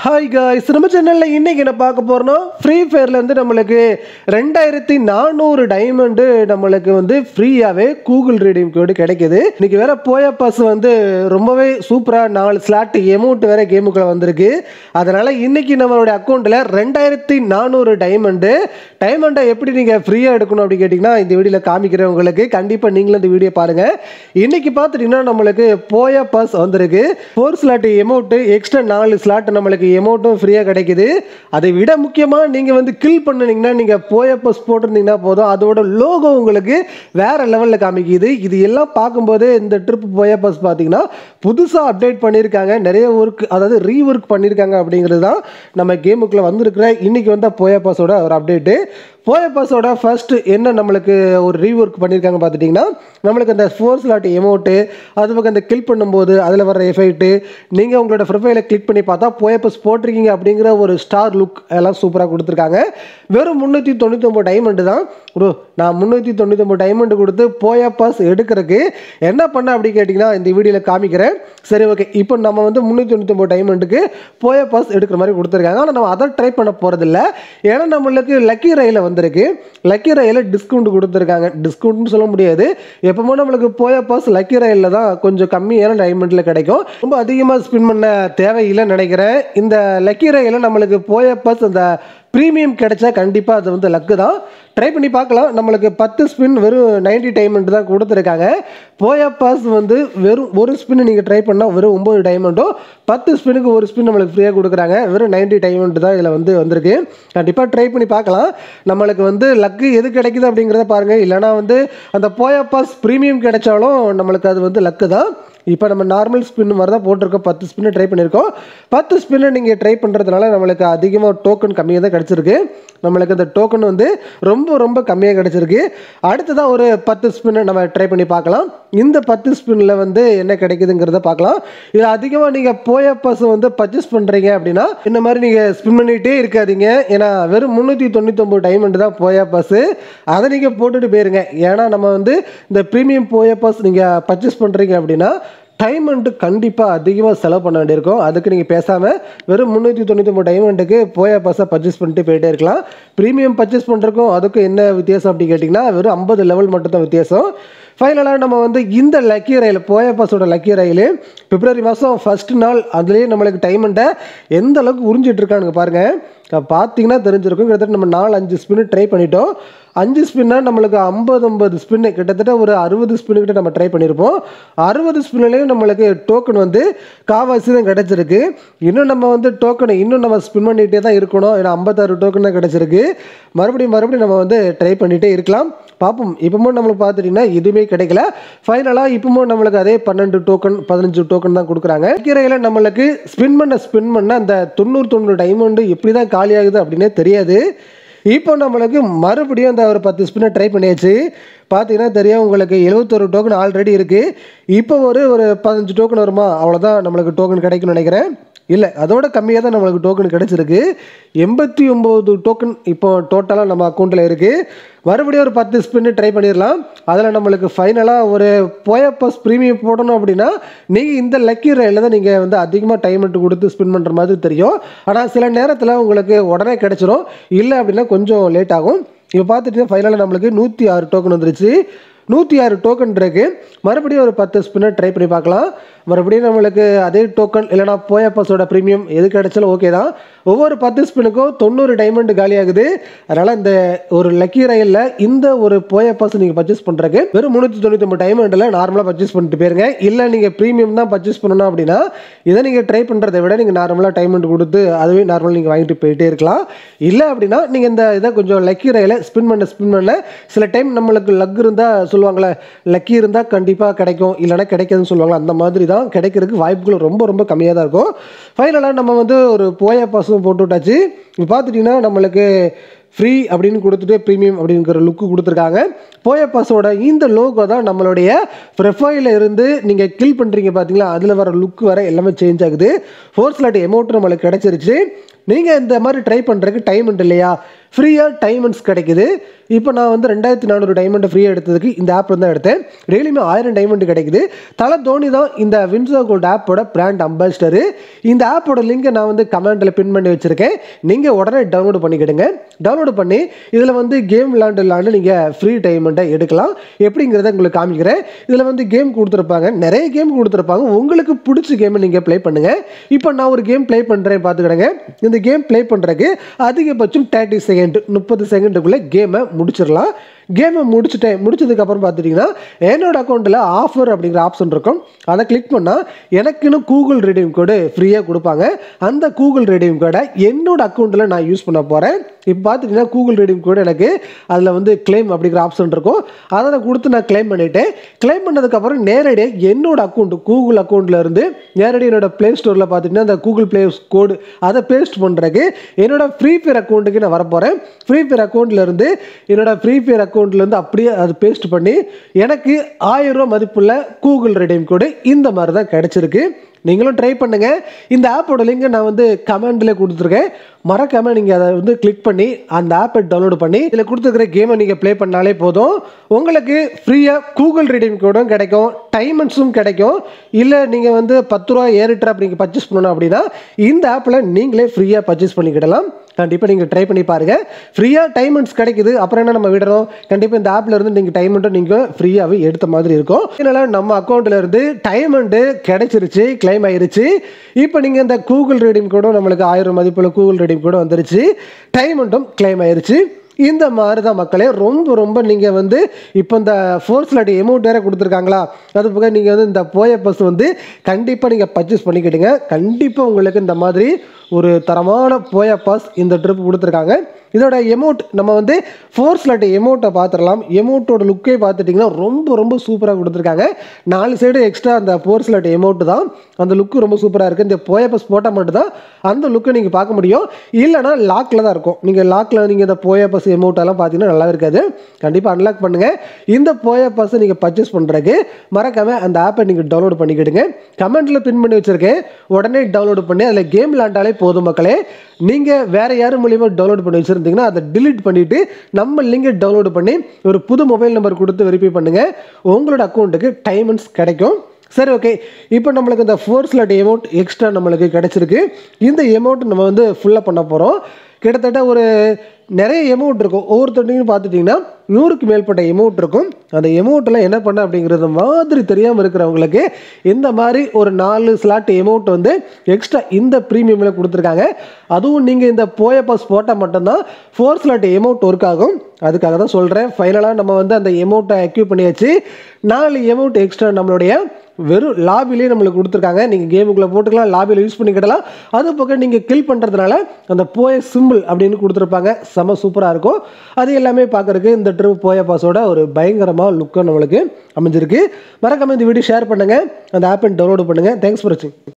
hi guys நம்ம சேனலில் இன்னைக்கு என்ன பார்க்க போறோம்னா ஃப்ரீ ஃபயர்லேருந்து நம்மளுக்கு ரெண்டாயிரத்தி நானூறு டைமண்டு நம்மளுக்கு வந்து ஃப்ரீயாகவே கூகுள் ரீடிங் கோடு கிடைக்குது இன்னைக்கு வேற போய பாஸ் வந்து ரொம்பவே சூப்பராக நாலு ஸ்லாட் எமௌண்ட் வேற கேமுக்குள்ள வந்திருக்கு அதனால இன்னைக்கு நம்மளுடைய அக்கௌண்ட்டில் ரெண்டாயிரத்தி நானூறு டைமண்டு டைமண்டை எப்படி நீங்கள் ஃப்ரீயாக எடுக்கணும் அப்படின்னு கேட்டிங்கன்னா இந்த வீடியோவில் காமிக்கிறேன் உங்களுக்கு கண்டிப்பாக நீங்களும் இந்த வீடியோ பாருங்கள் இன்னைக்கு பார்த்துட்டிங்கன்னா நம்மளுக்கு போய பாஸ் வந்திருக்கு ஃபோர் ஸ்லாட் எமௌண்ட்டு எக்ஸ்ட்ரா நாலு ஸ்லாட் நம்மளுக்கு எமௌண்ட்டும் ஃப்ரீயாக கிடைக்குது அதை விட முக்கியமாக நீங்கள் வந்து கில் பண்ணினீங்கன்னா நீங்கள் போய பாஸ் போட்டிருந்தீங்கன்னா போதும் அதோட லோகோ உங்களுக்கு வேற லெவலில் காமிக்குது இது எல்லாம் பார்க்கும்போது இந்த ட்ரிப் போய பாஸ் பார்த்தீங்கன்னா புதுசாக அப்டேட் பண்ணியிருக்காங்க நிறைய ஒர்க் அதாவது ரீ ஒர்க் பண்ணியிருக்காங்க அப்படிங்கிறது தான் நம்ம கேமுக்குள்ளே வந்திருக்கிற இன்னைக்கு வந்த போய பாஸோட ஒரு அப்டேட்டு போய பாஸோட ஃபர்ஸ்ட் என்ன நம்மளுக்கு ஒரு ரீஒர்க் பண்ணியிருக்காங்க பார்த்துட்டிங்கன்னா நம்மளுக்கு அந்த ஃபோர் ஸ்லாட் எமௌண்ட்டு அது பக்கம் அந்த கில் பண்ணும்போது அதில் வர எஃபெக்ட்டு நீங்கள் உங்களோட ப்ரொஃபைலை கிளிக் பண்ணி பார்த்தா போய பாஸ் போட்டிருக்கீங்க அப்படிங்கிற ஒரு ஸ்டார் லுக் எல்லாம் சூப்பராக கொடுத்துருக்காங்க வெறும் முந்நூற்றி தொண்ணூத்தொம்பது டைமண்டு தான் ப்ரோ நான் முந்நூற்றி தொண்ணூத்தொம்பது டைமண்டு கொடுத்து போய பாஸ் எடுக்கிறதுக்கு என்ன பண்ண அப்படி கேட்டிங்கன்னா இந்த வீடியோவில் காமிக்கிறேன் சரி ஓகே இப்போ நம்ம வந்து முந்நூற்றி தொண்ணூத்தொம்பது டைமண்டுக்கு போய பாஸ் எடுக்கிற மாதிரி கொடுத்துருக்காங்க ஆனால் நம்ம அதை ட்ரை பண்ண போகிறதில்ல ஏன்னா நம்மளுக்கு லக்கி ரயில வந்திருக்கு லக்கி ரயில டிஸ்கவுண்ட் கொடுத்துருக்காங்க டிஸ்கவுண்ட்னு சொல்ல முடியாது எப்பவுமே நம்மளுக்கு போய பாஸ் லக்கி ரயிலில் தான் கொஞ்சம் கம்மியான டைமண்டில் கிடைக்கும் ரொம்ப அதிகமாக ஸ்பின் பண்ண தேவையில்லைன்னு நினைக்கிறேன் இந்த லக்கி ரயில நம்மளுக்கு போய பாஸ் அந்த ப்ரீமியம் கிடைச்சா கண்டிப்பாக அது வந்து லக்கு தான் ட்ரை பண்ணி பார்க்கலாம் நம்மளுக்கு பத்து ஸ்பின் வெறும் நைன்டி டைமண்ட் தான் கொடுத்துருக்காங்க போயா பாஸ் வந்து வெறும் ஒரு ஸ்பின் நீங்கள் ட்ரை பண்ணால் வெறும் ஒம்பது டைமண்டும் பத்து ஸ்பின்னுக்கு ஒரு ஸ்பின் நம்மளுக்கு ஃப்ரீயாக கொடுக்குறாங்க வெறும் நைன்டி டைமண்ட் தான் இதில் வந்து வந்திருக்கு கண்டிப்பாக ட்ரை பண்ணி பார்க்கலாம் நம்மளுக்கு வந்து லக்கு எது கிடைக்குது அப்படிங்கிறத பாருங்கள் இல்லைனா வந்து அந்த போயா பாஸ் ப்ரீமியம் கிடைச்சாலும் நம்மளுக்கு அது வந்து லக்கு தான் இப்போ நம்ம நார்மல் ஸ்பின் மாதிரி தான் போட்டிருக்கோம் பத்து ஸ்பின்னு ட்ரை பண்ணியிருக்கோம் பத்து ஸ்பின்னை நீங்கள் ட்ரை பண்ணுறதுனால நம்மளுக்கு அதிகமாக டோக்கன் கம்மியாக தான் கிடச்சிருக்கு நம்மளுக்கு அந்த டோக்கன் வந்து ரொம்ப ரொம்ப கம்மியாக கிடச்சிருக்கு அடுத்ததாக ஒரு பத்து ஸ்பின்னை நம்ம ட்ரை பண்ணி பார்க்கலாம் இந்த பத்து ஸ்பின்னில் வந்து என்ன கிடைக்குதுங்கிறத பார்க்கலாம் இதில் அதிகமாக நீங்கள் போய பாஸ் வந்து பர்ச்சேஸ் பண்ணுறீங்க அப்படின்னா இந்த மாதிரி நீங்கள் ஸ்பின் பண்ணிகிட்டே இருக்காதீங்க ஏன்னா வெறும் முந்நூற்றி தொண்ணூத்தொம்பது டைமண்ட் தான் போயா பாஸ் அதை நீங்கள் போட்டுட்டு போயிருங்க ஏன்னா நம்ம வந்து இந்த ப்ரீமியம் போய பாஸ் நீங்கள் பர்ச்சேஸ் பண்ணுறீங்க அப்படின்னா டைமண்ட் கண்டிப்பாக அதிகமாக செலவு பண்ண வேண்டியிருக்கும் அதுக்கு நீங்கள் பேசாமல் வெறும் முந்நூற்றி தொண்ணூற்றி டைமண்டுக்கு போய பாஸை பர்ச்சேஸ் பண்ணிட்டு போயிட்டே இருக்கலாம் ப்ரீமியம் பர்ச்சேஸ் பண்ணுறக்கும் அதுக்கும் என்ன வித்தியாசம் அப்படி கேட்டிங்கன்னா வெறும் ஐம்பது லெவல் மட்டும் தான் வித்தியாசம் ஃபைனலாக நம்ம வந்து இந்த லக்கி ரயில் போய பாஸோட லக்கி ரயில் பிப்ரவரி மாதம் ஃபஸ்ட் நாள் அதுலேயே நம்மளுக்கு டைமண்ட்டை எந்த அளவுக்கு உறிஞ்சிட்டு இருக்கானுங்க பாருங்கள் பார்த்தீங்கன்னா தெரிஞ்சிருக்கும் கிட்டத்தட்ட நம்ம நாலு அஞ்சு ஸ்பின்னு ட்ரை பண்ணிட்டோம் அஞ்சு ஸ்பின்னா நம்மளுக்கு ஐம்பது ஐம்பது ஸ்பின்னு கிட்டத்தட்ட ஒரு அறுபது ஸ்பின்னு கிட்ட நம்ம ட்ரை பண்ணியிருப்போம் அறுபது ஸ்பின்லேயும் நம்மளுக்கு டோக்கன் வந்து காவாசி தான் கிடச்சிருக்கு இன்னும் நம்ம வந்து டோக்கனை இன்னும் நம்ம ஸ்பின் பண்ணிகிட்டே தான் இருக்கணும் ஏன்னா ஐம்பத்தாறு டோக்கன் தான் கிடச்சிருக்கு மறுபடியும் மறுபடியும் நம்ம வந்து ட்ரை பண்ணிகிட்டே இருக்கலாம் பார்ப்போம் இப்போமோ நம்மளுக்கு பார்த்துட்டிங்கன்னா எதுவுமே கிடைக்கல ஃபைனலாக இப்போமோ நம்மளுக்கு அதே பன்னெண்டு டோக்கன் பதினஞ்சு டோக்கன் தான் கொடுக்குறாங்க கீரையில் நம்மளுக்கு ஸ்பின் பண்ண ஸ்பின் பண்ண அந்த தொண்ணூறு தொண்ணூறு டைமண்டு எப்படி தான் காலியாகுது அப்படின்னே தெரியாது இப்போ நம்மளுக்கு மறுபடியும் அந்த ஒரு பத்து ஸ்பின்னை ட்ரை பண்ணியாச்சு பார்த்தீங்கன்னா தெரியும் உங்களுக்கு எழுபத்தொரு டோக்கன் ஆல்ரெடி இருக்குது இப்போ ஒரு ஒரு பதினஞ்சு டோக்கன் வருமா அவ்வளோதான் நம்மளுக்கு டோக்கன் கிடைக்கும்னு நினைக்கிறேன் இல்லை அதோட கம்மியாக தான் நம்மளுக்கு டோக்கன் கிடச்சிருக்கு எண்பத்தி ஒம்பது டோக்கன் இப்போ டோட்டலாக நம்ம அக்கௌண்ட்டில் இருக்குது மறுபடியும் ஒரு பத்து ஸ்பின்னு ட்ரை பண்ணிடலாம் அதில் நம்மளுக்கு ஃபைனலாக ஒரு போயப்பாஸ் ப்ரீமியம் போடணும் அப்படின்னா நீங்கள் இந்த லக்கி ரயிலில் தான் நீங்கள் வந்து அதிகமாக டைமெண்ட் கொடுத்து ஸ்பின் பண்ணுற மாதிரி தெரியும் ஆனால் சில நேரத்தில் உங்களுக்கு உடனே கிடச்சிரும் இல்லை அப்படின்னா கொஞ்சம் லேட் ஆகும் இப்போ பார்த்துட்டிங்கன்னா ஃபைனலாக நம்மளுக்கு நூற்றி ஆறு டோக்கன் வந்துருச்சு நூற்றி ஆறு டோக்கன் இருக்கு மறுபடியும் ஒரு பத்து ஸ்பின்னர் ட்ரை பண்ணி பார்க்கலாம் மறுபடியும் நம்மளுக்கு அதே டோக்கன் இல்லைனா போயப்பாஸோட ப்ரீமியம் எது கிடைச்சாலும் ஓகே தான் ஒவ்வொரு பத்து ஸ்பின்னுக்கும் தொண்ணூறு டைமண்ட் காலியாகுது அதனால் இந்த ஒரு லக்கி ரயிலில் இந்த ஒரு போயப்பாஸ் நீங்கள் பர்ச்சேஸ் பண்ணுறதுக்கு வெறும் முந்நூற்றி தொண்ணூற்றி டைமண்டில் நார்மலாக பர்ச்சேஸ் பண்ணிட்டு போயிருங்க இல்லை நீங்கள் ப்ரீமியம் தான் பர்ச்சேஸ் பண்ணணும் அப்படின்னா இதை நீங்கள் ட்ரை பண்ணுறதை விட நீங்கள் நார்மலாக டைமண்ட் கொடுத்து அதுவே நார்மலாக நீங்கள் வாங்கிட்டு போயிட்டே இருக்கலாம் இல்லை அப்படின்னா நீங்கள் இந்த இதை கொஞ்சம் லக்கி ரயிலை ஸ்பின் பண்ண ஸ்பின் பண்ண சில டைம் நம்மளுக்கு லக் இருந்தால் சொல்லுவாங்களே லக்கி இருந்தால் கண்டிப்பாக கிடைக்கும் இல்லைனா கிடைக்காதுன்னு சொல்லுவாங்களே அந்த மாதிரி தான் கிடைக்கிறதுக்கு வாய்ப்புகள் ரொம்ப ரொம்ப கம்மியாக தான் இருக்கும் ஃபைனலாக நம்ம வந்து ஒரு போயா பாஸும் போட்டு விட்டாச்சு இப்போ பார்த்துட்டிங்கன்னா நம்மளுக்கு ஃப்ரீ அப்படின்னு கொடுத்துட்டு ப்ரீமியம் அப்படிங்கிற லுக்கு கொடுத்துருக்காங்க போய பாஸோட இந்த லோகோ தான் நம்மளுடைய ப்ரொஃபைலில் இருந்து நீங்கள் கில் பண்ணுறீங்க பார்த்தீங்களா அதில் வர லுக் வர எல்லாமே சேஞ்ச் ஆகுது ஃபோர் ஸ்லாட் எமௌண்ட் நம்மளுக்கு கிடச்சிருச்சு நீங்கள் இந்த மாதிரி ட்ரை பண்ணுறதுக்கு டைம் இல்லையா ஃப்ரீயாக டைமண்ட்ஸ் கிடைக்குது இப்போ நான் வந்து ரெண்டாயிரத்தி நானூறு டைமண்ட் ஃப்ரீயாக எடுத்ததுக்கு இந்த ஆப் தான் எடுத்தேன் டெய்லியுமே ஆயிரம் டைமண்ட் கிடைக்குது தலை தோனி தான் இந்த வின்சோ கோல்ட் ஆப்போட பிராண்ட் அம்பாசிடரு இந்த ஆப்போட லிங்கை நான் வந்து கமெண்ட்டில் பின் பண்ணி வச்சுருக்கேன் நீங்கள் உடனே டவுன்லோட் பண்ணிக்கிடுங்க டவுன்லோட் பண்ணி இதில் வந்து கேம் விளாண்டு விளாண்டு நீங்கள் ஃப்ரீ டைமண்ட்டை எடுக்கலாம் எப்படிங்கிறத உங்களுக்கு காமிக்கிறேன் இதில் வந்து கேம் கொடுத்துருப்பாங்க நிறைய கேம் கொடுத்துருப்பாங்க உங்களுக்கு பிடிச்ச கேமை நீங்கள் ப்ளே பண்ணுங்கள் இப்போ நான் ஒரு கேம் ப்ளே பண்ணுறேன் பார்த்துக்கிடுங்க இந்த கேம் ப்ளே பண்ணுறதுக்கு அதிகபட்சம் தேர்ட்டி செகண்ட் முப்பது செகண்டுக்குள்ளே கேமை முடிச்சிடலாம் கேமை முடிச்சுட்டேன் முடிச்சதுக்கப்புறம் பார்த்துட்டிங்கன்னா என்னோட அக்கௌண்ட்டில் ஆஃபர் அப்படிங்கிற ஆப்ஷன் இருக்கும் அதை கிளிக் பண்ணால் எனக்குன்னு கூகுள் ரெடீம் கோடு ஃப்ரீயாக கொடுப்பாங்க அந்த கூகுள் ரெடீம் கோடை என்னோட அக்கௌண்ட்டில் நான் யூஸ் பண்ண போகிறேன் இப்போ பார்த்துட்டிங்கன்னா கூகுள் ரெடீம் கோடு எனக்கு அதில் வந்து கிளைம் அப்படிங்கிற ஆப்ஷன் இருக்கும் அதை நான் கொடுத்து நான் கிளைம் பண்ணிட்டேன் கிளைம் பண்ணதுக்கப்புறம் நேரடியாக என்னோட அக்கௌண்ட் கூகுள் அக்கௌண்ட்டில் இருந்து நேரடியாக என்னோட ப்ளே ஸ்டோரில் பார்த்துட்டிங்கன்னா அந்த கூகுள் ப்ளே கோடு அதை பேஸ்ட் பண்ணுறதுக்கு என்னோட ஃப்ரீ ஃபயர் அக்கௌண்ட்டுக்கு நான் வரப்போகிறேன் ஃப்ரீ ஃபயர் அக்கௌண்ட்டில் இருந்து என்னோட ஃப்ரீ ஃபயர் அக்கௌண்ட்லேருந்து அப்படியே அது பேஸ்ட் பண்ணி எனக்கு ஆயிரம் ரூபா மதிப்புள்ள கூகுள் ரெடீம் கோடு இந்த மாதிரி தான் கிடச்சிருக்கு நீங்களும் ட்ரை பண்ணுங்க இந்த ஆப்போட லிங்கை நான் வந்து கமெண்ட்ல கொடுத்துருக்கேன் மறக்காம நீங்க அதை வந்து கிளிக் பண்ணி அந்த ஆப்பை டவுன்லோட் பண்ணி இதில் கொடுத்துருக்கிற கேமை நீங்க ப்ளே பண்ணாலே போதும் உங்களுக்கு ஃப்ரீயா கூகுள் ரீடிங் கோடும் கிடைக்கும் டைமண்ட்ஸும் கிடைக்கும் இல்லை நீங்க வந்து பத்து ரூபா ஏறிட்டர் அப்படிங்க பர்ச்சேஸ் பண்ணணும் அப்படின்னா இந்த ஆப்பில் நீங்களே ஃப்ரீயாக பர்ச்சேஸ் பண்ணிக்கிடலாம் கண்டிப்பாக நீங்கள் ட்ரை பண்ணி பாருங்க ஃப்ரீயாக டைமண்ட்ஸ் கிடைக்குது அப்புறம் என்ன நம்ம விடுறோம் கண்டிப்பாக இந்த ஆப்பில் இருந்து நீங்கள் டைமண்ட்டும் நீங்கள் ஃப்ரீயாகவே எடுத்த மாதிரி இருக்கும் இதனால் நம்ம அக்கௌண்ட்டில் இருந்து டைமண்ட்டு கிடைச்சிருச்சு கிளைம் ஆயிருச்சு இப்போ நீங்கள் இந்த கூகுள் ரீடிங் கூட நம்மளுக்கு ஆயிரம் மதிப்புள்ள கூகுள் ரீடிங் கூட வந்துருச்சு டைமண்ட்டும் கிளைம் ஆயிருச்சு இந்த மாதிரி தான் மக்களே ரொம்ப ரொம்ப நீங்கள் வந்து இப்போ இந்த ஃபோர்ஸ் லாட்டி எமௌண்ட் வேறு கொடுத்துருக்காங்களா அது போக நீங்கள் வந்து இந்த போய பஸ் வந்து கண்டிப்பாக நீங்கள் பர்ச்சேஸ் பண்ணிக்கிடுங்க கண்டிப்பாக உங்களுக்கு இந்த மாதிரி ஒரு தரமான போய பாஸ் இந்த ட்ரிப் கொடுத்துருக்காங்க இதோட எமௌண்ட் நம்ம வந்து ஃபோர்ஸ் லாட்டி எமௌண்ட்டை பார்த்துடலாம் எமௌண்ட்டோட லுக்கே பார்த்துட்டிங்கன்னா ரொம்ப ரொம்ப சூப்பராக கொடுத்துருக்காங்க நாலு சைடு எக்ஸ்ட்ரா அந்த ஃபோர்ஸ் லாட்டி எமௌண்ட் தான் அந்த லுக்கு ரொம்ப சூப்பராக இருக்குது இந்த போய பஸ் போட்டால் மட்டும்தான் அந்த லுக்கை நீங்கள் பார்க்க முடியும் இல்லைனா லாக்கில் தான் இருக்கும் நீங்கள் லாக்கில் நீங்கள் இந்த போய பஸ் எமௌண்ட்டெல்லாம் பார்த்தீங்கன்னா நல்லா இருக்காது கண்டிப்பாக அன்லாக் பண்ணுங்கள் இந்த போய பஸ்ஸை நீங்கள் பர்ச்சேஸ் பண்ணுறதுக்கு மறக்காமல் அந்த ஆப்பை நீங்கள் டவுன்லோட் பண்ணிக்கிடுங்க கமெண்ட்டில் பின் பண்ணி வச்சுருக்கேன் உடனே டவுன்லோட் பண்ணி அதில் கேம் விளாண்டாலே போதும் மக்களே நீங்கள் வேறு யார் மூலியமாக டவுன்லோட் பண்ணி வச்சுருந்தீங்கன்னா அதை டிலீட் பண்ணிவிட்டு நம்ம லிங்கை டவுன்லோட் பண்ணி ஒரு புது மொபைல் நம்பர் கொடுத்து வெரிஃபை பண்ணுங்கள் உங்களோட அக்கௌண்ட்டுக்கு டைமண்ட்ஸ் கிடைக்கும் சரி ஓகே இப்போ நம்மளுக்கு இந்த ஃபோர் ஸ்லாட் எமௌண்ட் எக்ஸ்ட்ரா நம்மளுக்கு கிடச்சிருக்கு இந்த எமௌண்ட் நம்ம வந்து ஃபுல்லாக பண்ண போகிறோம் கிட்டத்தட்ட ஒரு நிறைய எமௌண்ட் இருக்கும் ஒவ்வொருத்தட்டையும் பார்த்துட்டிங்கன்னா நூறுக்கு மேற்பட்ட எமௌண்ட் இருக்கும் அந்த எமௌண்ட்டெல்லாம் என்ன பண்ண அப்படிங்கிறது மாதிரி தெரியாமல் இருக்கிறவங்களுக்கு இந்த மாதிரி ஒரு நாலு ஸ்லாட் எமௌண்ட் வந்து எக்ஸ்ட்ரா இந்த ப்ரீமியமில் கொடுத்துருக்காங்க அதுவும் நீங்கள் இந்த போய பாஸ் போட்டால் மட்டும்தான் ஃபோர் ஸ்லாட் எமௌண்ட் ஒர்க் ஆகும் அதுக்காக தான் சொல்கிறேன் ஃபைனலாக நம்ம வந்து அந்த எமௌண்ட்டை அக்யூ பண்ணியாச்சு நாலு எமௌண்ட் எக்ஸ்ட்ரா நம்மளுடைய வெறும் லாபிலே நம்மளுக்கு கொடுத்துருக்காங்க நீங்கள் கேமுக்குள்ளே போட்டுக்கலாம் லாபியில் யூஸ் பண்ணிக்கிடலாம் அது பக்கம் நீங்கள் கில் பண்ணுறதுனால அந்த போய சிம்பிள் அப்படின்னு கொடுத்துருப்பாங்க செம சூப்பராக இருக்கும் அது எல்லாமே பார்க்குறதுக்கு இந்த ட்ரிப் போய பாஸோட ஒரு பயங்கரமாக லுக்காக நம்மளுக்கு அமைஞ்சிருக்கு மறக்காம இந்த வீடியோ ஷேர் பண்ணுங்கள் அந்த ஆப்பை டவுன்லோட் பண்ணுங்கள் தேங்க்ஸ் ஃபார் வாட்சிங்